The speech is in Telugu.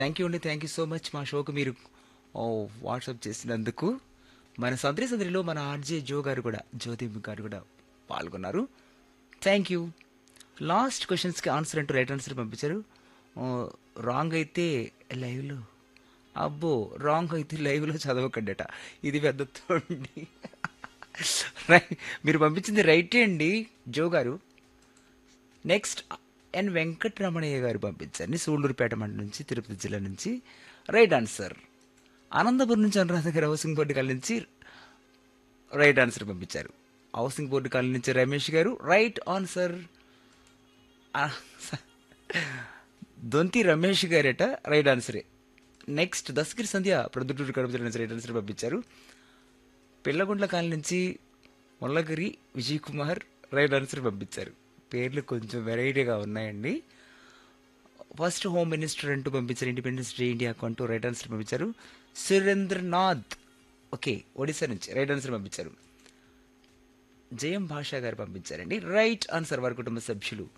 థ్యాంక్ యూ అండి థ్యాంక్ యూ సో మచ్ మా షోకు మీరు ఓ వాట్సాప్ చేసినందుకు మన సంద్రి సంద్రిలో మన ఆర్జే జో గారు కూడా జ్యోతి గారు కూడా పాల్గొన్నారు థ్యాంక్ యూ లాస్ట్ క్వశ్చన్స్కి ఆన్సర్ అంటూ రైట్ ఆన్సర్ పంపించారు రాంగ్ అయితే లైవ్లో అబ్బో రాంగ్ అయితే లైవ్లో చదవకండట ఇది పెద్ద తోండి రై- మీరు పంపించింది రైటే అండి జో గారు నెక్స్ట్ ఎన్ వెంకటరమణయ్య గారు పంపించారు సూళ్ళూరుపేట మండలం నుంచి తిరుపతి జిల్లా నుంచి రైట్ ఆన్సర్ అనంతపురం నుంచి Anuradha garu housing board colony నుంచి రైట్ ఆన్సర్ పంపించారు హౌసింగ్ బోర్డు కాలనీ నుంచి రమేష్ గారు రైట్ ఆన్సర్ ఆ, స- దొంతి రమేష్ గారట రైట్ ఆన్సరే నెక్స్ట్ దస్గిరి సంధ్య ప్రొద్దుటూరు కడప జిల్లా నుంచి రైట్ ఆన్సర్ పంపించారు పిల్లగుండ్ల కాలనీ నుంచి ముల్లగిరి విజయ్ కుమార్ రైట్ ఆన్సర్ పంపించారు పేర్లు కొంచెం వెరైటీగా ఉన్నాయండి ఫస్ట్ హోమ్ మినిస్టర్ అంటూ పంపించారు ఇండిపెండెన్స్ డే ఇండియా అంటూ రైట్ ఆన్సర్ పంపించారు సురేంద్రనాథ్ ఓకే ఒడిశా నుంచి రైట్ ఆన్సర్ పంపించారు జయం భాషా గారు పంపించారండి రైట్ ఆన్సర్ వారి కుటుంబ సభ్యులు